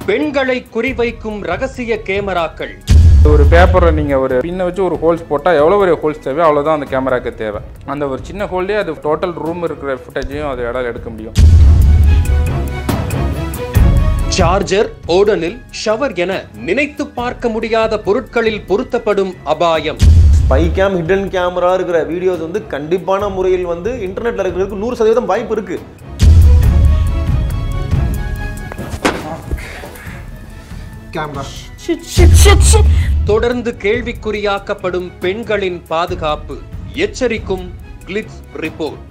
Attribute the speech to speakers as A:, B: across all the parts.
A: பெண்களை குறிவைக்கும் ரகசிய கேமராக்கள்
B: ஒரு பேப்பரை நீங்கள் ஒரு பின்னை வச்சு ஒரு ஹோல்ஸ் போட்டால் எவ்வளோ பெரிய ஹோல்ஸ் தேவையோ அவ்வளோதான் அந்த கேமராக்கு தேவை அந்த ஒரு சின்ன ஹோல்லே அது டோட்டல் ரூம் இருக்கிற ஃபுட்டேஜையும் அது இடம் எடுக்க முடியும்
A: சார்ஜர் ஓடனில் ஷவர் என நினைத்து பார்க்க முடியாத பொருட்களில் பொருத்தப்படும் அபாயம்
C: ஸ்பை கேம் ஹிடன் கேமரா இருக்கிற வீடியோஸ் வந்து கண்டிப்பான முறையில் வந்து இன்டர்நெட்ல இருக்கிறதுக்கு நூறு சதவீதம் வாய்ப்பு இருக்கு
D: கேமரா
A: தொடர்ந்து கேள்விக்குறியாக்கப்படும் பெண்களின் பாதுகாப்பு எச்சரிக்கும் கிளிட்ஸ் ரிப்போர்ட்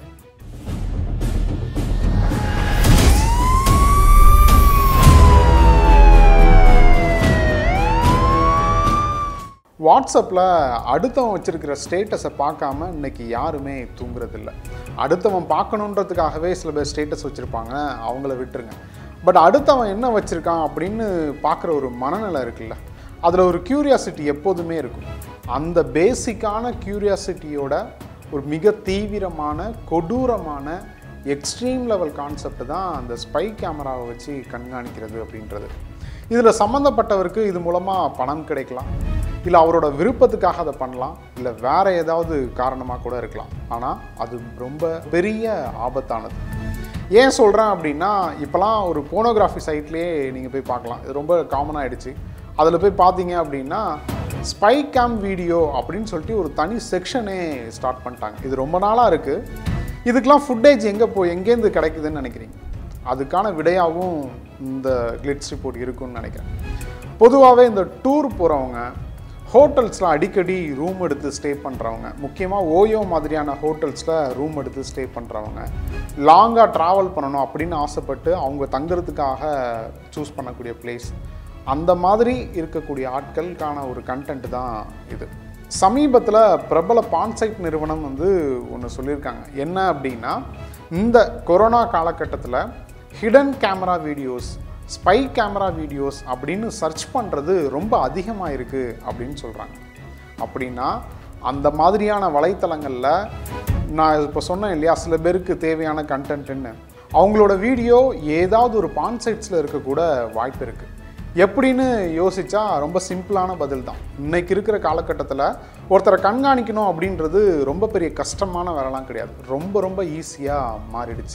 D: வாட்ஸ்அப்பில் அடுத்தவன் வச்சிருக்கிற ஸ்டேட்டஸை பார்க்காம இன்னைக்கு யாருமே தூங்குறதில்ல அடுத்தவன் பார்க்கணுன்றதுக்காகவே சில பேர் ஸ்டேட்டஸ் வச்சுருப்பாங்க அவங்கள விட்டுருங்க பட் அடுத்தவன் என்ன வச்சுருக்கான் அப்படின்னு பார்க்குற ஒரு மனநிலை இருக்குல்ல அதில் ஒரு க்யூரியாசிட்டி எப்போதுமே இருக்கும் அந்த பேசிக்கான க்யூரியாசிட்டியோட ஒரு மிக தீவிரமான கொடூரமான எக்ஸ்ட்ரீம் லெவல் கான்செப்ட் தான் அந்த ஸ்பை கேமராவை வச்சு கண்காணிக்கிறது அப்படின்றது இதில் சம்மந்தப்பட்டவருக்கு இது மூலமாக பணம் கிடைக்கலாம் இல்லை அவரோட விருப்பத்துக்காக அதை பண்ணலாம் இல்லை வேற ஏதாவது காரணமாக கூட இருக்கலாம் ஆனால் அது ரொம்ப பெரிய ஆபத்தானது ஏன் சொல்கிறேன் அப்படின்னா இப்போலாம் ஒரு போனோகிராஃபி சைட்லேயே நீங்கள் போய் பார்க்கலாம் இது ரொம்ப காமன் ஆயிடுச்சு அதில் போய் பார்த்தீங்க அப்படின்னா ஸ்பை கேம் வீடியோ அப்படின்னு சொல்லிட்டு ஒரு தனி செக்ஷனே ஸ்டார்ட் பண்ணிட்டாங்க இது ரொம்ப நாளாக இருக்குது இதுக்கெலாம் ஃபுட்டேஜ் எங்கே போய் எங்கேருந்து கிடைக்குதுன்னு நினைக்கிறீங்க அதுக்கான விடையாகவும் இந்த கிளிட்ஸ் ரிப்போர்ட் இருக்கும்னு நினைக்கிறேன் பொதுவாகவே இந்த டூர் போகிறவங்க ஹோட்டல்ஸில் அடிக்கடி ரூம் எடுத்து ஸ்டே பண்ணுறவங்க முக்கியமாக ஓயோ மாதிரியான ஹோட்டல்ஸில் ரூம் எடுத்து ஸ்டே பண்ணுறவங்க லாங்காக ட்ராவல் பண்ணணும் அப்படின்னு ஆசைப்பட்டு அவங்க தங்குறதுக்காக சூஸ் பண்ணக்கூடிய பிளேஸ் அந்த மாதிரி இருக்கக்கூடிய ஆட்களுக்கான ஒரு கண்டென்ட் தான் இது சமீபத்தில் பிரபல பான்சைட் நிறுவனம் வந்து ஒன்று சொல்லியிருக்காங்க என்ன அப்படின்னா இந்த கொரோனா காலகட்டத்தில் hidden camera videos spy camera videos அப்படின்னு சர்ச் பண்ணுறது ரொம்ப அதிகமாக இருக்குது அப்படின்னு சொல்கிறாங்க அப்படின்னா அந்த மாதிரியான வலைத்தளங்களில் நான் இப்போ சொன்னேன் இல்லையா சில பேருக்கு தேவையான கண்டென்ட்டுன்னு அவங்களோட வீடியோ ஏதாவது ஒரு பான்சைட்ஸில் இருக்கக்கூட வாய்ப்பு இருக்குது எப்படின்னு யோசிச்சா ரொம்ப சிம்பிளான பதில் தான் இன்னைக்கு இருக்கிற காலகட்டத்தில் ஒருத்தரை கண்காணிக்கணும் அப்படின்றது ரொம்ப பெரிய கஷ்டமான வேலைலாம் கிடையாது ரொம்ப ரொம்ப ஈஸியாக மாறிடுச்சு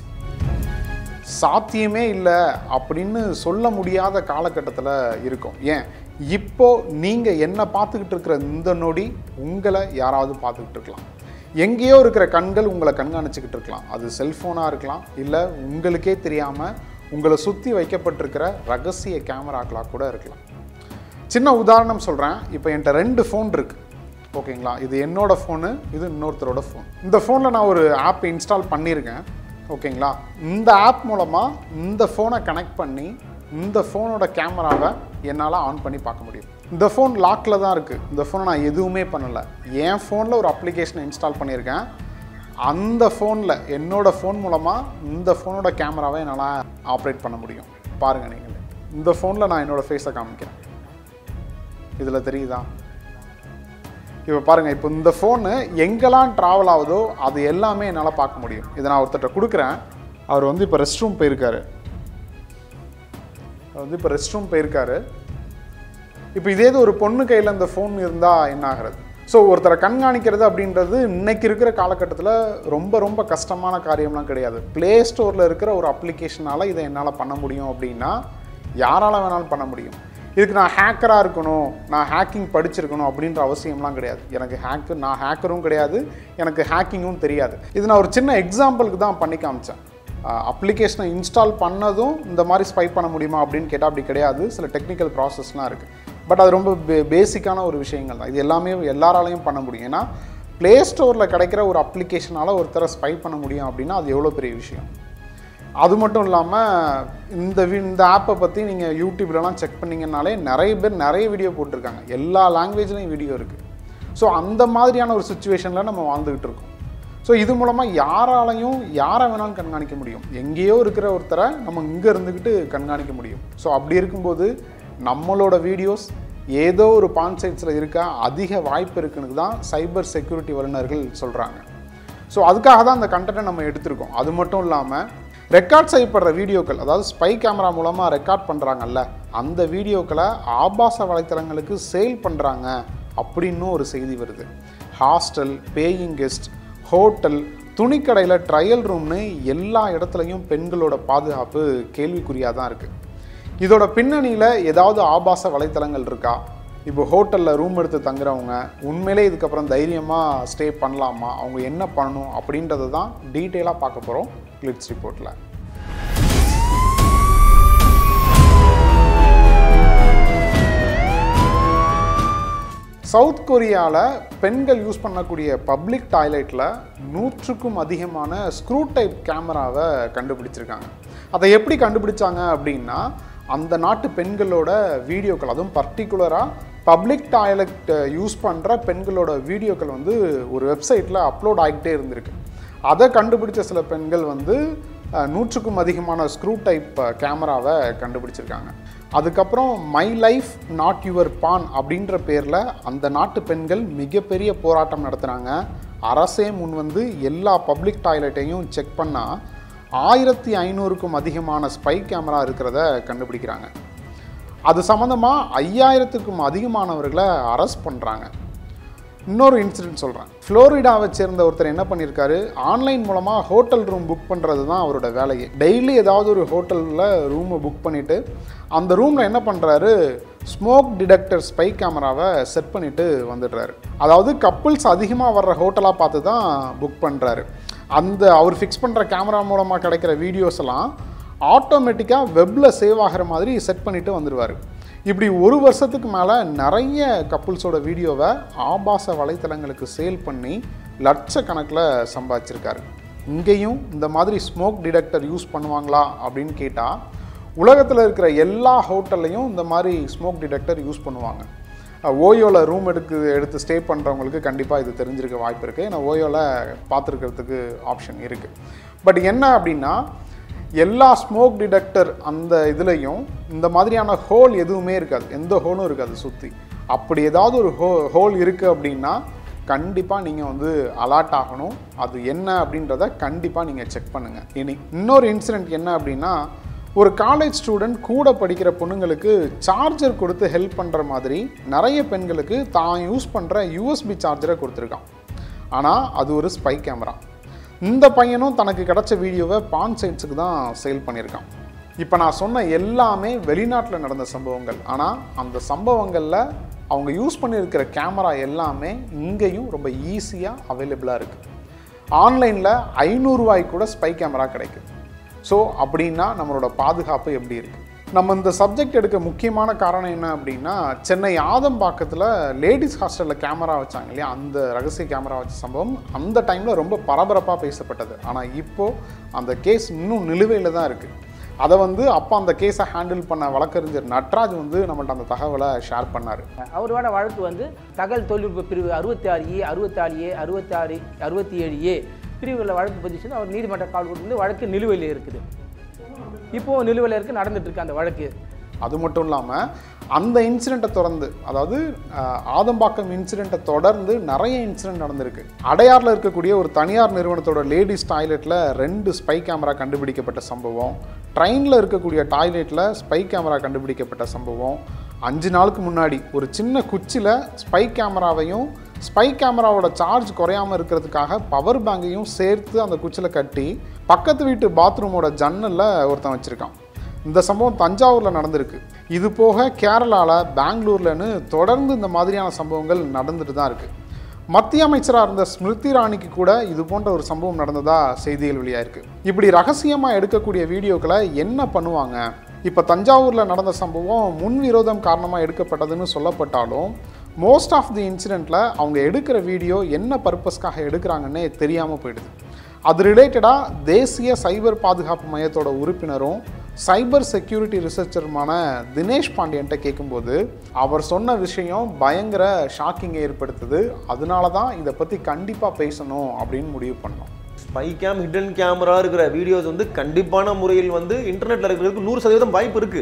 D: சாத்தியமே இல்லை அப்படின்னு சொல்ல முடியாத காலகட்டத்தில் இருக்கோம் ஏன் இப்போ நீங்கள் என்ன பார்த்துக்கிட்டு இருக்கிற இந்த நொடி உங்களை யாராவது பார்த்துக்கிட்டு இருக்கலாம் எங்கேயோ இருக்கிற கண்கள் உங்களை கண்காணிச்சுக்கிட்டு இருக்கலாம் அது செல்ஃபோனாக இருக்கலாம் இல்லை உங்களுக்கே தெரியாமல் உங்களை சுற்றி வைக்கப்பட்டிருக்கிற ரகசிய கேமராக்களாக கூட இருக்கலாம் சின்ன உதாரணம் சொல்கிறேன் இப்போ என்கிட்ட ரெண்டு ஃபோன் இருக்குது ஓகேங்களா இது என்னோட ஃபோனு இது இன்னொருத்தரோட ஃபோன் இந்த ஃபோனில் நான் ஒரு ஆப் இன்ஸ்டால் பண்ணியிருக்கேன் ஓகேங்களா இந்த ஆப் மூலமாக இந்த ஃபோனை கனெக்ட் பண்ணி இந்த ஃபோனோட கேமராவை என்னால் ஆன் பண்ணி பார்க்க முடியும் இந்த ஃபோன் லாக்கில் தான் இருக்குது இந்த ஃபோனை நான் எதுவுமே பண்ணலை என் ஃபோனில் ஒரு அப்ளிகேஷனை இன்ஸ்டால் பண்ணியிருக்கேன் அந்த ஃபோனில் என்னோட ஃபோன் மூலமாக இந்த ஃபோனோட கேமராவை என்னால் ஆப்ரேட் பண்ண முடியும் பாருங்கள் நீங்கள் இந்த ஃபோனில் நான் என்னோடய ஃபேஸை காமிக்கிறேன் இதில் தெரியுதா இப்போ பாருங்கள் இப்போ இந்த ஃபோனு எங்கெல்லாம் ட்ராவல் ஆகுதோ அது எல்லாமே என்னால் பார்க்க முடியும் இதை நான் ஒருத்தர்கிட்ட கொடுக்குறேன் அவர் வந்து இப்போ ரெஸ்ட் ரூம் போயிருக்காரு அவர் வந்து இப்போ ரெஸ்ட் ரூம் போயிருக்காரு இப்போ இதே இது ஒரு பொண்ணு கையில் இந்த ஃபோன் இருந்தால் என்ன ஆகிறது ஸோ ஒருத்தரை கண்காணிக்கிறது அப்படின்றது இன்னைக்கு இருக்கிற காலகட்டத்தில் ரொம்ப ரொம்ப கஷ்டமான காரியம்லாம் கிடையாது ப்ளே ஸ்டோரில் இருக்கிற ஒரு அப்ளிகேஷனால் இதை என்னால் பண்ண முடியும் அப்படின்னா யாரால வேணாலும் பண்ண முடியும் இதுக்கு நான் ஹேக்கராக இருக்கணும் நான் ஹேக்கிங் படிச்சிருக்கணும் அப்படின்ற அவசியம்லாம் கிடையாது எனக்கு ஹேக்கு நான் ஹேக்கரும் கிடையாது எனக்கு ஹேக்கிங்கும் தெரியாது இது நான் ஒரு சின்ன எக்ஸாம்பிளுக்கு தான் பண்ணி காமிச்சேன் அப்ளிகேஷனை இன்ஸ்டால் பண்ணதும் இந்த மாதிரி ஸ்பை பண்ண முடியுமா அப்படின்னு கேட்டால் அப்படி கிடையாது சில டெக்னிக்கல் ப்ராசஸ்லாம் இருக்குது பட் அது ரொம்ப பே பேசிக்கான ஒரு விஷயங்கள் தான் இது எல்லாமே எல்லாராலையும் பண்ண முடியும் ஏன்னா ப்ளே ஸ்டோரில் கிடைக்கிற ஒரு அப்ளிகேஷனால் ஒருத்தரை ஸ்பை பண்ண முடியும் அப்படின்னா அது எவ்வளோ பெரிய விஷயம் அது மட்டும் இல்லாமல் இந்த வி இந்த ஆப்பை பற்றி நீங்கள் யூடியூப்லலாம் செக் பண்ணிங்கனாலே நிறைய பேர் நிறைய வீடியோ போட்டிருக்காங்க எல்லா லாங்குவேஜ்லேயும் வீடியோ இருக்குது ஸோ அந்த மாதிரியான ஒரு சுச்சுவேஷனில் நம்ம வாழ்ந்துக்கிட்டு இருக்கோம் ஸோ இது மூலமாக யாராலையும் யாரை வேணாலும் கண்காணிக்க முடியும் எங்கேயோ இருக்கிற ஒருத்தரை நம்ம இங்கே இருந்துக்கிட்டு கண்காணிக்க முடியும் ஸோ அப்படி இருக்கும்போது நம்மளோட வீடியோஸ் ஏதோ ஒரு பான்சைட்ஸில் இருக்க அதிக வாய்ப்பு இருக்குன்னு தான் சைபர் செக்யூரிட்டி வல்லுநர்கள் சொல்கிறாங்க ஸோ அதுக்காக தான் அந்த கண்டென்ட்டை நம்ம எடுத்திருக்கோம் அது மட்டும் இல்லாமல் ரெக்கார்ட் செய்யப்படுற வீடியோக்கள் அதாவது ஸ்பை கேமரா மூலமாக ரெக்கார்ட் பண்ணுறாங்கல்ல அந்த வீடியோக்களை ஆபாச வலைத்தளங்களுக்கு சேல் பண்ணுறாங்க அப்படின்னு ஒரு செய்தி வருது ஹாஸ்டல் பேயிங் கெஸ்ட் ஹோட்டல் துணிக்கடையில் ட்ரையல் ரூம்னு எல்லா இடத்துலையும் பெண்களோட பாதுகாப்பு கேள்விக்குறியாக தான் இருக்குது இதோட பின்னணியில் ஏதாவது ஆபாச வலைத்தளங்கள் இருக்கா இப்போ ஹோட்டலில் ரூம் எடுத்து தங்குறவங்க உண்மையிலே இதுக்கப்புறம் தைரியமாக ஸ்டே பண்ணலாமா அவங்க என்ன பண்ணணும் அப்படின்றத தான் டீட்டெயிலாக பார்க்க போகிறோம் கிளிட்ஸ் ரிப்போர்ட்டில் சவுத் கொரியாவில் பெண்கள் யூஸ் பண்ணக்கூடிய பப்ளிக் டாய்லெட்டில் நூற்றுக்கும் அதிகமான ஸ்க்ரூ டைப் கேமராவை கண்டுபிடிச்சிருக்காங்க அதை எப்படி கண்டுபிடிச்சாங்க அப்படின்னா அந்த நாட்டு பெண்களோட வீடியோக்கள் அதுவும் பர்டிகுலராக பப்ளிக் டாய்லெட் யூஸ் பண்ணுற பெண்களோட வீடியோக்கள் வந்து ஒரு வெப்சைட்டில் அப்லோட் ஆகிட்டே இருந்திருக்கு அதை கண்டுபிடிச்ச சில பெண்கள் வந்து அஹ், நூற்றுக்கும் அதிகமான ஸ்க்ரூ டைப் கேமராவை கண்டுபிடிச்சிருக்காங்க அதுக்கப்புறம் my life not your porn அப்படின்ற பேரில் அந்த நாட்டு பெண்கள் மிகப்பெரிய போராட்டம் நடத்துகிறாங்க அரசே முன் வந்து எல்லா பப்ளிக் டாய்லெட்டையும் செக் பண்ணால் ஆயிரத்தி ஐநூறுக்கும் அதிகமான ஸ்பை கேமரா இருக்கிறத கண்டுபிடிக்கிறாங்க அது சம்மந்தமாக ஐயாயிரத்துக்கும் அதிகமானவர்களை அரெஸ்ட் பண்ணுறாங்க இன்னொரு இன்சிடென்ட் சொல்கிறேன் ஃப்ளோரிடாவை சேர்ந்த ஒருத்தர் என்ன பண்ணியிருக்காரு ஆன்லைன் மூலமாக ஹோட்டல் ரூம் புக் பண்ணுறது தான் அவரோட வேலையே டெய்லி ஏதாவது ஒரு ஹோட்டலில் ரூமை புக் பண்ணிவிட்டு அந்த ரூமில் என்ன பண்ணுறாரு ஸ்மோக் டிடெக்டர் ஸ்பை கேமராவை செட் பண்ணிவிட்டு வந்துடுறாரு அதாவது கப்புள்ஸ் அதிகமாக வர்ற ஹோட்டலாக பார்த்து தான் புக் பண்ணுறாரு அந்த அவர் ஃபிக்ஸ் பண்ணுற கேமரா மூலமாக கிடைக்கிற வீடியோஸ் எல்லாம் ஆட்டோமேட்டிக்காக வெப்பில் சேவ் ஆகிற மாதிரி செட் பண்ணிவிட்டு வந்துடுவார் இப்படி ஒரு வருஷத்துக்கு மேலே நிறைய கப்புள்ஸோட வீடியோவை ஆபாச வலைத்தளங்களுக்கு சேல் பண்ணி லட்சக்கணக்கில் சம்பாதிச்சிருக்காரு இங்கேயும் இந்த மாதிரி ஸ்மோக் டிடெக்டர் யூஸ் பண்ணுவாங்களா அப்படின்னு கேட்டால் உலகத்தில் இருக்கிற எல்லா ஹோட்டல்லையும் இந்த மாதிரி ஸ்மோக் டிடெக்டர் யூஸ் பண்ணுவாங்க ஓயோவில் ரூம் எடுக்கு எடுத்து ஸ்டே பண்ணுறவங்களுக்கு கண்டிப்பாக இது தெரிஞ்சிருக்க வாய்ப்பு இருக்குது ஏன்னா ஓயோவில் பார்த்துருக்கிறதுக்கு ஆப்ஷன் இருக்குது பட் என்ன அப்படின்னா எல்லா ஸ்மோக் டிடெக்டர் அந்த இதுலேயும் இந்த மாதிரியான ஹோல் எதுவுமே இருக்காது எந்த ஹோலும் இருக்காது சுற்றி அப்படி ஏதாவது ஒரு ஹோ ஹோல் இருக்குது அப்படின்னா கண்டிப்பாக நீங்கள் வந்து அலர்ட் ஆகணும் அது என்ன அப்படின்றத கண்டிப்பாக நீங்கள் செக் பண்ணுங்கள் இனி இன்னொரு இன்சிடெண்ட் என்ன அப்படின்னா ஒரு காலேஜ் ஸ்டூடெண்ட் கூட படிக்கிற பொண்ணுங்களுக்கு சார்ஜர் கொடுத்து ஹெல்ப் பண்ணுற மாதிரி நிறைய பெண்களுக்கு தான் யூஸ் பண்ணுற யூஎஸ்பி சார்ஜரை கொடுத்துருக்கான் ஆனால் அது ஒரு ஸ்பை கேமரா இந்த பையனும் தனக்கு கிடைச்ச வீடியோவை பான் சைட்ஸுக்கு தான் சேல் பண்ணியிருக்கான் இப்போ நான் சொன்ன எல்லாமே வெளிநாட்டில் நடந்த சம்பவங்கள் ஆனால் அந்த சம்பவங்களில் அவங்க யூஸ் பண்ணியிருக்கிற கேமரா எல்லாமே இங்கேயும் ரொம்ப ஈஸியாக அவைலபிளாக இருக்குது ஆன்லைனில் ஐநூறுரூவாய்க்கு கூட ஸ்பை கேமரா கிடைக்குது ஸோ அப்படின்னா நம்மளோட பாதுகாப்பு எப்படி இருக்குது நம்ம இந்த சப்ஜெக்ட் எடுக்க முக்கியமான காரணம் என்ன அப்படின்னா சென்னை ஆதம்பாக்கத்தில் லேடிஸ் ஹாஸ்டலில் கேமரா வச்சாங்க இல்லையா அந்த ரகசிய கேமரா வச்ச சம்பவம் அந்த டைமில் ரொம்ப பரபரப்பாக பேசப்பட்டது ஆனால் இப்போது அந்த கேஸ் இன்னும் நிலுவையில் தான் இருக்குது அதை வந்து அப்போ அந்த கேஸை ஹேண்டில் பண்ண வழக்கறிஞர் நட்ராஜ் வந்து நம்மள்ட்ட அந்த தகவலை ஷேர் பண்ணார்
E: அவரோட வழக்கு வந்து தகவல் தொழில்நுட்ப பிரிவு அறுபத்தி ஆறு ஏ அறுபத்தாறு ஏ அறுபத்தாறு அறுபத்தி ஏழு ஏ பிரிவுகளில் வழக்கு பதிச்சுன்னு அவர் நீதிமன்ற கால் கொடுத்து வழக்கு நிலுவையில் இருக்குது இப்போது நிலுவையில் இருக்குது நடந்துட்டு இருக்கு அந்த வழக்கு
D: அது மட்டும் இல்லாமல் அந்த இன்சிடெண்ட்டை தொடர்ந்து அதாவது அஹ், ஆதம்பாக்கம் இன்சிடெண்ட்டை தொடர்ந்து நிறைய இன்சிடெண்ட் நடந்திருக்கு அடையாறில் இருக்கக்கூடிய ஒரு தனியார் நிறுவனத்தோட லேடிஸ் டாய்லெட்டில் ரெண்டு ஸ்பை கேமரா கண்டுபிடிக்கப்பட்ட சம்பவம் ட்ரெயினில் இருக்கக்கூடிய டாய்லெட்டில் ஸ்பை கேமரா கண்டுபிடிக்கப்பட்ட சம்பவம் அஞ்சு நாளுக்கு முன்னாடி ஒரு சின்ன குச்சியில் ஸ்பை கேமராவையும் ஸ்பை கேமராவோட சார்ஜ் குறையாமல் இருக்கிறதுக்காக பவர் பேங்கையும் சேர்த்து அந்த குச்சியில் கட்டி பக்கத்து வீட்டு பாத்ரூமோட ஜன்னலில் ஒருத்தன் வச்சுருக்கான் இந்த சம்பவம் தஞ்சாவூரில் நடந்திருக்கு இது போக கேரளாவில் பெங்களூர்லன்னு தொடர்ந்து இந்த மாதிரியான சம்பவங்கள் நடந்துட்டு தான் இருக்குது மத்திய அமைச்சராக இருந்த ஸ்மிருதி இராணிக்கு கூட இது போன்ற ஒரு சம்பவம் நடந்ததா செய்திகள் வெளியாயிருக்கு இப்படி ரகசியமாக எடுக்கக்கூடிய வீடியோக்களை என்ன பண்ணுவாங்க இப்போ தஞ்சாவூரில் நடந்த சம்பவம் முன்விரோதம் காரணமாக எடுக்கப்பட்டதுன்னு சொல்லப்பட்டாலும் மோஸ்ட் ஆஃப் தி இன்சிடெண்ட்டில் அவங்க எடுக்கிற வீடியோ என்ன பர்பஸ்க்காக எடுக்கிறாங்கன்னே தெரியாமல் போயிடுது அது ரிலேட்டடாக தேசிய சைபர் பாதுகாப்பு மையத்தோட உறுப்பினரும் சைபர் செக்யூரிட்டி ரிசர்ச்சருமான தினேஷ் பாண்டியன்ட்ட கேட்கும்போது அவர் சொன்ன விஷயம் பயங்கர ஷாக்கிங்கை ஏற்படுத்துது அதனால தான் இதை பற்றி கண்டிப்பாக பேசணும் அப்படின்னு முடிவு பண்ணோம்
C: ஸ்பை கேம் ஹிடன் கேமரா இருக்கிற வீடியோஸ் வந்து கண்டிப்பான முறையில் வந்து இன்டர்நெட்டில் இருக்கிறதுக்கு நூறு சதவீதம் வாய்ப்பு இருக்குது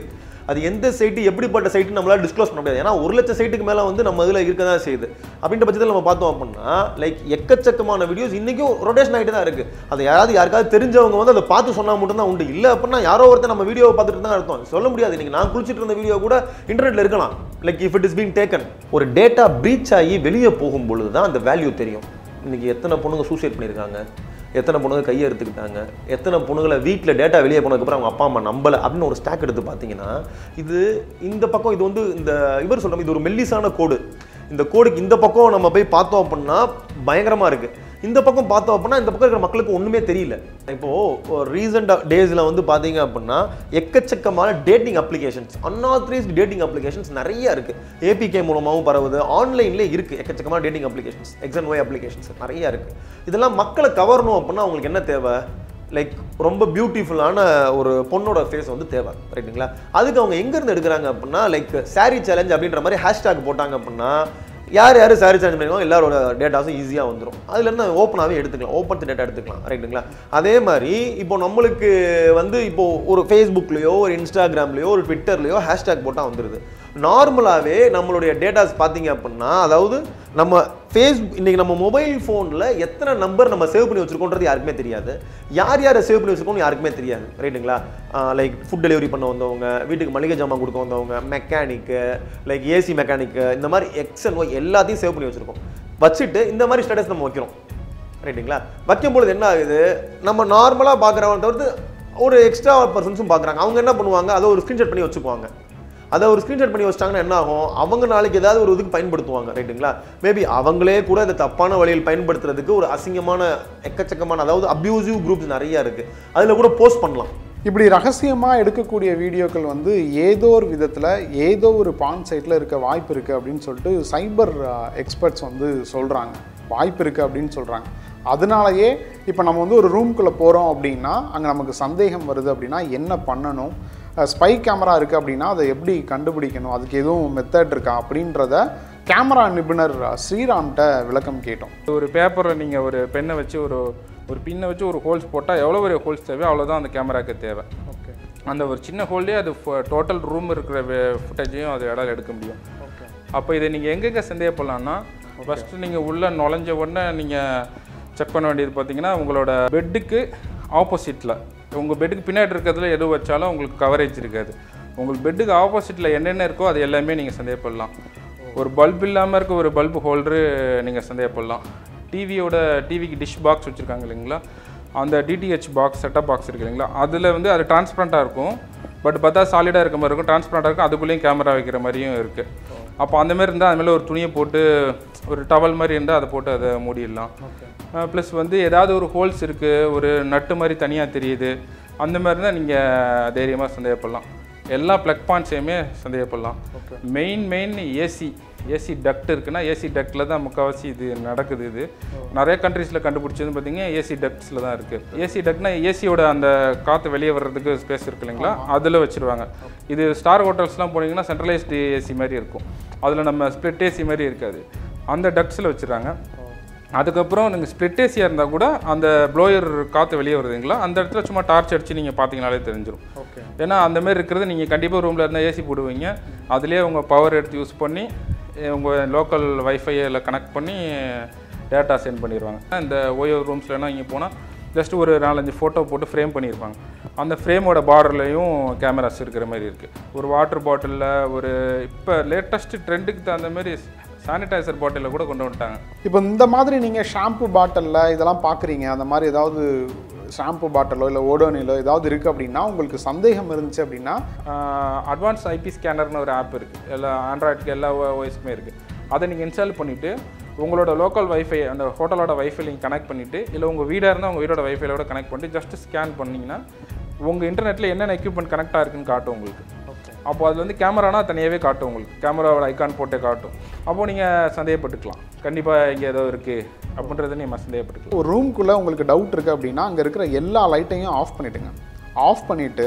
C: அது எந்த சைட்டு எப்படிப்பட்ட சைட்டு நம்மளால டிஸ்க்ளோஸ் பண்ண முடியாது ஏன்னா ஒரு லட்சம் சைட்டுக்கு மேலே வந்து நம்ம இதில் இருக்க தான் செய்யுது அப்படின்ற பட்சத்தில் நம்ம பார்த்தோம் அப்படின்னா லைக் எக்கச்சக்கமான வீடியோஸ் இன்றைக்கும் ரொட்டேஷன் ஆகிட்டு தான் இருக்குது அதை யாராவது யாருக்காவது தெரிஞ்சவங்க வந்து அதை பார்த்து சொன்னால் மட்டும்தான் உண்டு இல்லை அப்படின்னா யாரோ ஒருத்தர் நம்ம வீடியோவை பார்த்துட்டு தான் அர்த்தம் சொல்ல முடியாது இன்னைக்கு நான் குளிச்சிட்டு இருந்த வீடியோ கூட இன்டர்நெட்டில் இருக்கலாம் like if it is been taken ஒரு டேட்டா ப்ரீச் ஆகி வெளியே போகும் பொழுது தான் அந்த வேல்யூ தெரியும் இன்னைக்கு எத்தனை பொண்ணுங்க சூசைட் பண்ணியிருக்காங்க எத்தனை பொண்ணுங்க கையை எடுத்துக்கிட்டாங்க எத்தனை பொண்ணுங்களை வீட்டில் டேட்டா வெளியே போனதுக்கப்புறம் அவங்க அப்பா அம்மா நம்பலை அப்படின்னு ஒரு ஸ்டாக் எடுத்து பார்த்தீங்கன்னா இது இந்த பக்கம் இது வந்து இந்த இவர் சொல்கிற இது ஒரு மெல்லிசான கோடு இந்த கோடுக்கு இந்த பக்கம் நம்ம போய் பார்த்தோம் அப்படின்னா பயங்கரமாக இருக்குது இந்த பக்கம் பார்த்தோம் அப்படின்னா இந்த பக்கம் இருக்கிற மக்களுக்கு ஒன்றுமே தெரியல இப்போது ரீசெண்ட் டேஸில் வந்து பார்த்தீங்க அப்படின்னா எக்கச்சக்கமான dating applications unauthorised dating applications நிறைய இருக்குது ஏபிகே மூலமாகவும் பரவுது ஆன்லைன்லேயே இருக்குது எக்கச்சக்கமான dating applications X and Y applications நிறைய இருக்குது இதெல்லாம் மக்களை கவரணும் அப்படின்னா அவங்களுக்கு என்ன தேவை லைக் ரொம்ப பியூட்டிஃபுல்லான ஒரு பொண்ணோட ஃபேஸ் வந்து தேவை ரைட்டுங்களா அதுக்கு அவங்க எங்கேருந்து எடுக்கிறாங்க அப்படின்னா லைக் saree சேலஞ்ச் அப்படின்ற மாதிரி ஹேஷ்டேக் போட்டாங்க அப்படின்னா யார் யார் சாரி சேஞ்ச் பண்ணிருக்கோம் எல்லாரோட டேட்டாஸும் ஈஸியாக வந்துடும் அதுலேருந்து ஓப்பனாகவே எடுத்துக்கலாம் ஓப்பன் டேட்டா எடுத்துக்கலாம் ரைட்டுங்களா அதே மாதிரி இப்போ நம்மளுக்கு வந்து இப்போ ஒரு ஃபேஸ்புக்லேயோ ஒரு இன்ஸ்டாகிராம்லேயோ ஒரு ட்விட்டர்லேயோ ஹேஷ்டேக் போட்டால் வந்துடுது நார்மலாகவே நம்மளுடைய டேட்டாஸ் பார்த்தீங்க அப்படின்னா அதாவது நம்ம ஃபேஸ்புக் இன்றைக்கி நம்ம மொபைல் ஃபோனில் எத்தனை நம்பர் நம்ம சேவ் பண்ணி வச்சிருக்கோன்றது யாருக்குமே தெரியாது யார் யாரை சேவ் பண்ணி வச்சிருக்கோம்னு யாருக்குமே தெரியாது ரைட்டுங்களா லைக் ஃபுட் டெலிவரி பண்ண வந்தவங்க வீட்டுக்கு மளிகை ஜாமான் கொடுக்க வந்தவங்க மெக்கானிக்கு லைக் ஏசி மெக்கானிக்கு இந்த மாதிரி எக்ஸ் அண்ட் ஒய் எல்லாத்தையும் சேவ் பண்ணி வச்சிருக்கோம் வச்சுட்டு இந்த மாதிரி ஸ்டேட்டஸ் நம்ம வைக்கிறோம் ரைட்டுங்களா வைக்கும் பொழுது என்ன ஆகுது நம்ம நார்மலாக பார்க்குறவங்க தவிர்த்து ஒரு எக்ஸ்ட்ரா பர்சன்ஸும் பார்க்குறாங்க அவங்க என்ன பண்ணுவாங்க அதை ஒரு ஸ்க்ரீன்ஷாட் பண்ணி வச்சுக்குவாங்க அதை ஒரு ஸ்க்ரீன்ஷாட் பண்ணி வச்சிட்டாங்கன்னா என்ன ஆகும் அவங்க நாளைக்கு ஏதாவது ஒரு இதுக்கு பயன்படுத்துவாங்க ரைட்டுங்களா மேபி அவங்களே கூட இதை தப்பான வழியில் பயன்படுத்துறதுக்கு ஒரு அசிங்கமான எக்கச்சக்கமான அதாவது அப்யூசிவ் குரூப்ஸ் நிறைய இருக்கு அதில் கூட போஸ்ட் பண்ணலாம்
D: இப்படி ரகசியமாக எடுக்கக்கூடிய வீடியோக்கள் வந்து ஏதோ ஒரு விதத்தில் ஏதோ ஒரு பான் சைட்டில் இருக்க வாய்ப்பு இருக்குது அப்படின்னு சொல்லிட்டு சைபர் எக்ஸ்பர்ட்ஸ் வந்து சொல்கிறாங்க வாய்ப்பு இருக்குது அப்படின்னு சொல்கிறாங்க அதனாலயே இப்போ நம்ம வந்து ஒரு ரூம்குள்ளே போகிறோம் அப்படின்னா அங்கே நமக்கு சந்தேகம் வருது அப்படின்னா என்ன பண்ணணும் ஸ்பை கேமரா இருக்குது அப்படின்னா அதை எப்படி கண்டுபிடிக்கணும் அதுக்கு எதுவும் மெத்தட் இருக்கா அப்படின்றத கேமரா நிபுணர் ஸ்ரீராம்கிட்ட விளக்கம் கேட்டோம்
B: ஒரு பேப்பரில் நீங்கள் ஒரு பெண்ணை வச்சு ஒரு ஒரு பின்னை வச்சு ஒரு ஹோல்ஸ் போட்டால் எவ்வளோ பெரிய ஹோல்ஸ் தேவையோ அவ்வளோதான் அந்த கேமராக்கு தேவை
D: ஓகே
B: அந்த ஒரு சின்ன ஹோல்லே அது டோட்டல் ரூம் இருக்கிற ஃபுட்டேஜையும் அது இடம் எடுக்க முடியும்
D: ஓகே
B: அப்போ இதை நீங்கள் எங்கெங்கே சந்தேகப்படலாம்னா ஃபஸ்ட்டு நீங்கள் உள்ளே நுழைஞ்ச உடனே நீங்கள் செக் பண்ண வேண்டியது பார்த்தீங்கன்னா உங்களோட பெட்டுக்கு ஆப்போசிட்டில் உங்கள் பெட்டுக்கு பின்னாடி இருக்கிறதுல எது வச்சாலும் உங்களுக்கு கவரேஜ் இருக்காது உங்களுக்கு பெட்டுக்கு ஆப்போசிட்டில் என்னென்ன இருக்கோ அது எல்லாமே நீங்கள் சந்தேகப்படலாம் ஒரு பல்ப் இல்லாமல் இருக்க ஒரு பல்பு ஹோல்டரு நீங்கள் சந்தேகப்படலாம் டிவியோட டிவிக்கு டிஷ் பாக்ஸ் வச்சுருக்காங்க இல்லைங்களா அந்த டிடிஹெச் பாக்ஸ் செட்டப் பாக்ஸ் இருக்கு இல்லைங்களா அதில் வந்து அது டிரான்ஸ்பரண்ட்டாக இருக்கும் பட் பார்த்தா சாலிடாக இருக்க மாதிரி இருக்கும் டிரான்ஸ்பரண்ட்டாக இருக்கும் அதுக்குள்ளேயும் கேமரா வைக்கிற மாதிரியும் இருக்குது அப்போ அந்த மாதிரி இருந்தால் அது மேலே ஒரு துணியை போட்டு ஒரு டவல் மாதிரி இருந்தால் அதை போட்டு அதை மூடிடலாம் ப்ளஸ் வந்து ஏதாவது ஒரு ஹோல்ஸ் இருக்குது ஒரு நட்டு மாதிரி தனியாக தெரியுது அந்த மாதிரி தான் நீங்கள் தைரியமாக சந்தேகப்படலாம் எல்லா ப்ளக் பாயிண்ட்ஸையுமே சந்தேகப்படலாம் main main AC AC duct இருக்குன்னா ஏசி டக்டில் தான் முக்கால்வாசி இது நடக்குது இது நிறைய கண்ட்ரீஸில் கண்டுபிடிச்சது பார்த்தீங்கன்னா ஏசி டக்ட்ஸில் தான் இருக்குது ஏசி டக்ட்னா ஏசியோட அந்த காற்று வெளியே வர்றதுக்கு ஸ்பேஸ் இருக்கு இல்லைங்களா அதில் வச்சுருவாங்க இது ஸ்டார் ஹோட்டல்ஸ்லாம் போனீங்கன்னா சென்ட்ரலைஸ்டு ஏசி மாதிரி இருக்கும் அதில் நம்ம ஸ்ப்ளிட் ஏசி மாதிரி இருக்காது அந்த டக்ட்ஸில் வச்சுருக்காங்க அதுக்கப்புறம் நீங்கள் ஸ்ப்ளிட் ஏசியாக இருந்தால் கூட அந்த ப்ளோயர் காற்று வெளியே வருதுங்களா அந்த இடத்துல சும்மா டார்ச் அடித்து நீங்கள் பார்த்தீங்கனாலே தெரிஞ்சிடும்
D: ஓகே
B: ஏன்னா அந்த மாதிரி இருக்கிறது நீங்கள் கண்டிப்பாக ரூமில் இருந்தால் ஏசி போடுவீங்க அதுலேயே உங்கள் பவர் எடுத்து யூஸ் பண்ணி உங்கள் லோக்கல் வைஃபையில் கனெக்ட் பண்ணி டேட்டா சென்ட் பண்ணிடுவாங்க இந்த ஓயோ ரூம்ஸ்லலாம் இங்கே போனால் ஜஸ்ட் ஒரு நாலஞ்சு ஃபோட்டோ போட்டு ஃப்ரேம் பண்ணியிருப்பாங்க அந்த ஃப்ரேமோட பார்டர்லையும் கேமராஸ் இருக்கிற மாதிரி இருக்குது ஒரு வாட்டர் பாட்டிலில் ஒரு இப்போ லேட்டஸ்ட் ட்ரெண்டுக்கு தகுந்த மாதிரி சானிடைசர் பாட்டிலில் கூட கொண்டு வந்துட்டாங்க
D: இப்போ இந்த மாதிரி நீங்கள் ஷாம்பு பாட்டிலில் இதெல்லாம் பார்க்குறீங்க அந்த மாதிரி ஏதாவது ஷாம்பு பாட்டிலோ இல்லை ஓடோனிலோ ஏதாவது இருக்குது அப்படின்னா உங்களுக்கு சந்தேகம் இருந்துச்சு அப்படின்னா
B: அட்வான்ஸ் ஐபி ஸ்கேனர்னு ஒரு ஆப் இருக்குது எல்லா ஆண்ட்ராய்டுக்கு எல்லா ஓஎஸ்க்குமே இருக்குது அதை நீங்கள் இன்ஸ்டால் பண்ணிவிட்டு உங்களோட லோக்கல் வைஃபை அந்த ஹோட்டலோட வைஃபை நீங்கள் கனெக்ட் பண்ணிவிட்டு இல்லை உங்கள் வீடாக இருந்தால் உங்கள் வீடோட வைஃபையோட கனெக்ட் பண்ணிட்டு ஜஸ்ட் ஸ்கேன் பண்ணிங்கன்னா உங்கள் இன்டர்நெட்டில் என்னென்ன எக்யூப்மெண்ட் கனெக்ட் ஆயிருக்குன்னு காட்டும் உங்களுக்கு அப்போ அது வந்து கேமரானா தனியாகவே காட்டும் உங்களுக்கு கேமராவோட ஐகான் போட்டே காட்டும் அப்போது நீங்கள் சந்தேகப்பட்டுக்கலாம் கண்டிப்பாக இங்கே ஏதோ இருக்குது அப்படின்றத நீங்கள் சந்தேகப்பட்டுக்கலாம்
D: ஒரு ரூம்குள்ளே உங்களுக்கு டவுட் இருக்குது அப்படின்னா அங்கே இருக்கிற எல்லா லைட்டையும் ஆஃப் பண்ணிவிடுங்க ஆஃப் பண்ணிவிட்டு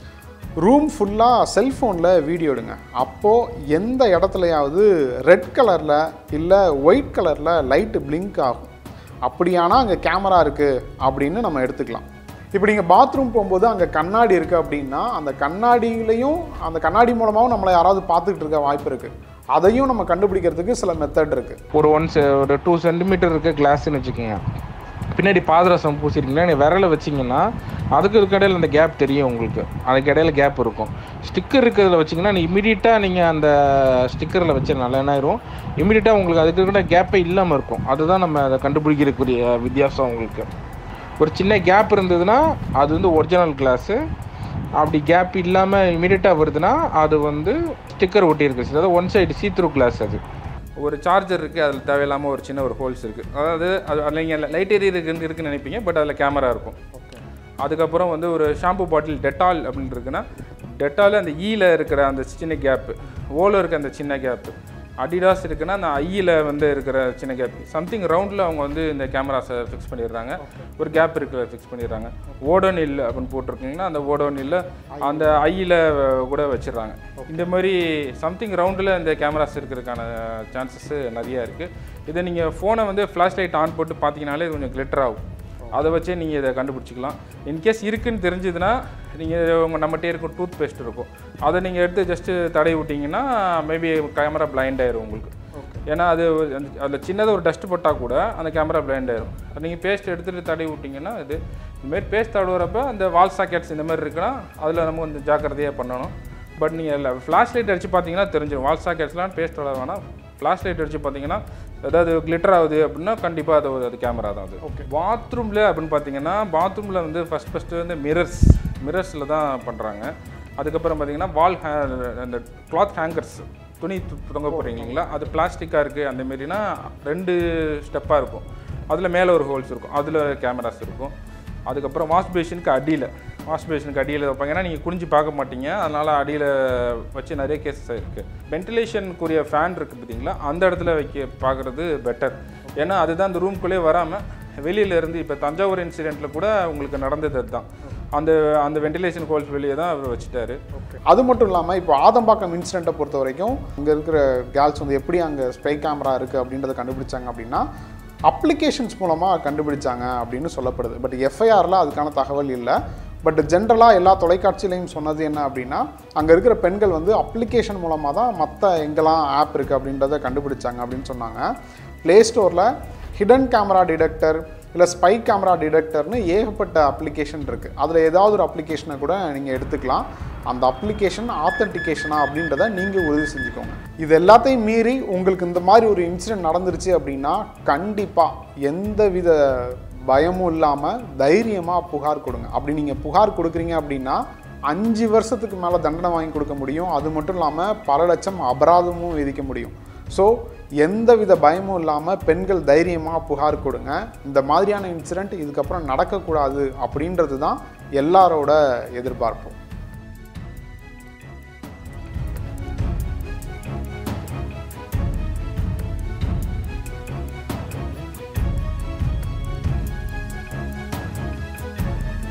D: ரூம் ஃபுல்லாக செல்ஃபோனில் வீடியோ எடுங்க அப்போது எந்த இடத்துலையாவது ரெட் கலரில் இல்லை ஒயிட் கலரில் லைட்டு பிளிங்க் ஆகும் அப்படியானா அங்கே கேமரா இருக்குது அப்படின்னு நம்ம எடுத்துக்கலாம் இப்போ நீங்கள் பாத்ரூம் போகும்போது அங்கே கண்ணாடி இருக்குது அப்படின்னா அந்த கண்ணாடியிலையும் அந்த கண்ணாடி மூலமாகவும் நம்மளை யாராவது பார்த்துக்கிட்டு இருக்க வாய்ப்பு இருக்குது அதையும் நம்ம கண்டுபிடிக்கிறதுக்கு சில மெத்தட் இருக்குது
B: ஒரு ஒன் ஒரு டூ சென்டிமீட்டர் இருக்க கிளாஸ்ன்னு வச்சுக்கோங்க பின்னாடி பாதரசம் பூசிருக்கீங்கன்னா நீங்கள் விரலை வச்சிங்கன்னா அதுக்கு இருக்க இடையில அந்த கேப் தெரியும் உங்களுக்கு அதுக்கு இடையில கேப் இருக்கும் ஸ்டிக்கர் இருக்கிறதுல வச்சிங்கன்னா நீ இமீடியட்டாக நீங்கள் அந்த ஸ்டிக்கரில் வச்சதுனால என்ன ஆயிரும் இமீடியட்டாக உங்களுக்கு அதுக்கு இருக்கிற கேப்பே இல்லாமல் இருக்கும் அதுதான் நம்ம அதை கண்டுபிடிக்கிறக்கூடிய வித்தியாசம் உங்களுக்கு ஒரு சின்ன கேப் இருந்ததுன்னா அது வந்து ஒரிஜினல் கிளாஸு அப்படி கேப் இல்லாமல் இமீடியட்டாக வருதுன்னா அது வந்து ஸ்டிக்கர் ஒட்டியிருக்கு அதாவது one side see through glass அது ஒரு சார்ஜர் இருக்குது அதில் தேவையில்லாமல் ஒரு சின்ன ஒரு ஹோல்ஸ் இருக்குது அதாவது அது அதில் நீங்கள் லைட் எரி இருக்குன்னு இருக்குன்னு நினைப்பீங்க பட் அதில் கேமரா இருக்கும் அதுக்கப்புறம் வந்து ஒரு ஷாம்பு பாட்டில் டெட்டால் அப்படின்னு இருக்குன்னா டெட்டால் அந்த ஈல இருக்கிற அந்த சின்ன கேப்பு ஓல இருக்க அந்த சின்ன கேப்பு அடிடாஸ் இருக்குன்னா அந்த ஐயில் வந்து இருக்கிற சின்ன கேப் சம்திங் ரவுண்டில் அவங்க வந்து இந்த கேமராஸை ஃபிக்ஸ் பண்ணிடுறாங்க ஒரு கேப் இருக்கிற ஃபிக்ஸ் பண்ணிடுறாங்க ஓடோனில் அப்படின்னு போட்டிருக்கீங்கன்னா அந்த ஓடோனில் அந்த ஐயில் கூட வச்சிடுறாங்க இந்த மாதிரி சம்திங் ரவுண்டில் இந்த கேமராஸ் இருக்கிறதுக்கான சான்சஸ் நிறையா இருக்குது இதை நீங்கள் ஃபோனை வந்து ஃப்ளாஷ் லைட் ஆன் போட்டு பார்த்தீங்கனாலே இது கொஞ்சம் கிளிட்டர் ஆகும் அதை வச்சே நீங்கள் இதை கண்டுபிடிச்சிக்கலாம் இன்கேஸ் இருக்குன்னு தெரிஞ்சதுன்னா நீங்கள் உங்கள் நம்மகிட்டே இருக்கும் டூத் பேஸ்ட் இருக்கும் அதை நீங்கள் எடுத்து ஜஸ்ட்டு தடவி விட்டிங்கன்னா மேபி கேமரா பிளைண்ட் ஆயிரும் உங்களுக்கு ஏன்னா அது அந்த- அதில் சின்னதாக ஒரு டஸ்ட் பட்டால் கூட அந்த கேமரா பிளைண்ட் ஆயிரும் நீங்கள் பேஸ்ட் எடுத்துகிட்டு தடவி விட்டிங்கன்னா இது இதுமாரி பேஸ்ட் தடவுறப்ப அந்த வால் சாக்கெட்ஸ் இந்த மாதிரி இருக்குன்னா அதில் நம்ம கொஞ்சம் ஜாக்கிரதையாக பண்ணணும் பட் நீங்கள் இல்லை ஃப்ளாஷ் லைட் அடித்து பார்த்தீங்கன்னா தெரிஞ்சிடும் வால் சாக்கெட்ஸ்லாம் பேஸ்ட் விட வேணாம் ஃப்ளாஷ் லைட் அடித்து பார்த்தீங்கன்னா ஏதாவது கிளிட்டர் ஆகுது அப்படின்னா கண்டிப்பாக அது ஒரு- அது கேமரா தான் அது ஓகே பாத்ரூமில் அப்படின்னு பார்த்தீங்கன்னா பாத்ரூமில் வந்து ஃபஸ்ட் ஃபஸ்ட்டு வந்து மிரர்ஸ் மிரர்ஸில் தான் பண்ணுறாங்க அதுக்கப்புறம் பார்த்தீங்கன்னா வால் ஹே அந்த கிளாத் ஹேங்கர்ஸ் துணி து- தொங்க போடுறீங்க இல்லைங்களா அது பிளாஸ்டிக்காக இருக்குது அந்த மாரினா ரெண்டு ஸ்டெப்பாக இருக்கும் அதில் மேலே ஒரு ஹோல்ஸ் இருக்கும் அதில் கேமராஸ் இருக்கும் அதுக்கப்புறம் வாஷ் பேஷனுக்கு அடியில் வாஷ் பேஷனுக்கு அடியில் வைப்பாங்க ஏன்னா நீங்கள் குனிஞ்சு பார்க்க மாட்டீங்க அதனால் அடியில் வச்சு நிறைய கேசஸ் இருக்குது வென்டிலேஷனுக்குரிய ஃபேன் இருக்குது பார்த்தீங்களா அந்த இடத்துல வைக்க பார்க்குறது பெட்டர் ஏன்னா அதுதான் அந்த ரூம்குள்ளே வராமல் வெளியில இருந்து இப்போ தஞ்சாவூர் இன்சிடெண்ட்டில் கூட உங்களுக்கு நடந்தது அதுதான் அந்த அந்த வென்டிலேஷன் ஹோல்ஸ் வெளியே தான் அவர் வச்சுட்டாரு
D: அது மட்டும் இல்லாமல் இப்போ ஆதம்பாக்கம் இன்சிடெண்ட்டை பொறுத்த வரைக்கும் அங்கே இருக்கிற கேர்ள்ஸ் வந்து எப்படி அங்கே ஸ்பை கேமரா இருக்குது அப்படின்றத கண்டுபிடிச்சாங்க அப்படின்னா அப்ளிகேஷன்ஸ் மூலமாக கண்டுபிடிச்சாங்க அப்படின்னு சொல்லப்படுது பட் எஃப்ஐஆரில் அதுக்கான தகவல் இல்லை பட் ஜென்ரலாக எல்லா தொலைக்காட்சியிலையும் சொன்னது என்ன அப்படின்னா அங்கே இருக்கிற பெண்கள் வந்து அப்ளிகேஷன் மூலமாக தான் மற்ற எங்கெல்லாம் ஆப் இருக்குது அப்படின்றத கண்டுபிடிச்சாங்க அப்படின்னு சொன்னாங்க ப்ளே ஸ்டோரில் ஹிடன் கேமரா டிடெக்டர் இல்லை ஸ்பை கேமரா டிடெக்டர்னு ஏகப்பட்ட அப்ளிகேஷன் இருக்குது அதில் ஏதாவது ஒரு அப்ளிகேஷனை கூட நீங்கள் எடுத்துக்கலாம் அந்த அப்ளிகேஷன் ஆத்தென்டிகேஷனா அப்படின்றத நீங்கள் உறுதி செஞ்சுக்கோங்க இது எல்லாத்தையும் மீறி உங்களுக்கு இந்த மாதிரி ஒரு இன்சிடென்ட் நடந்துருச்சு அப்படின்னா கண்டிப்பாக எந்தவித பயமும் இல்லாமல் தைரியமாக புகார் கொடுங்க அப்படி நீங்கள் புகார் கொடுக்குறீங்க அப்படின்னா அஞ்சு வருஷத்துக்கு மேலே தண்டனை வாங்கி கொடுக்க முடியும் அது மட்டும் இல்லாமல் பல லட்சம் அபராதமும் விதிக்க முடியும் ஸோ எந்தவித பயமும் இல்லாமல் பெண்கள் தைரியமாக புகார் கொடுங்க இந்த மாதிரியான இன்சிடெண்ட் இதுக்கப்புறம் நடக்கக்கூடாது அப்படின்றது தான் எல்லாரோட எதிர்பார்ப்பும்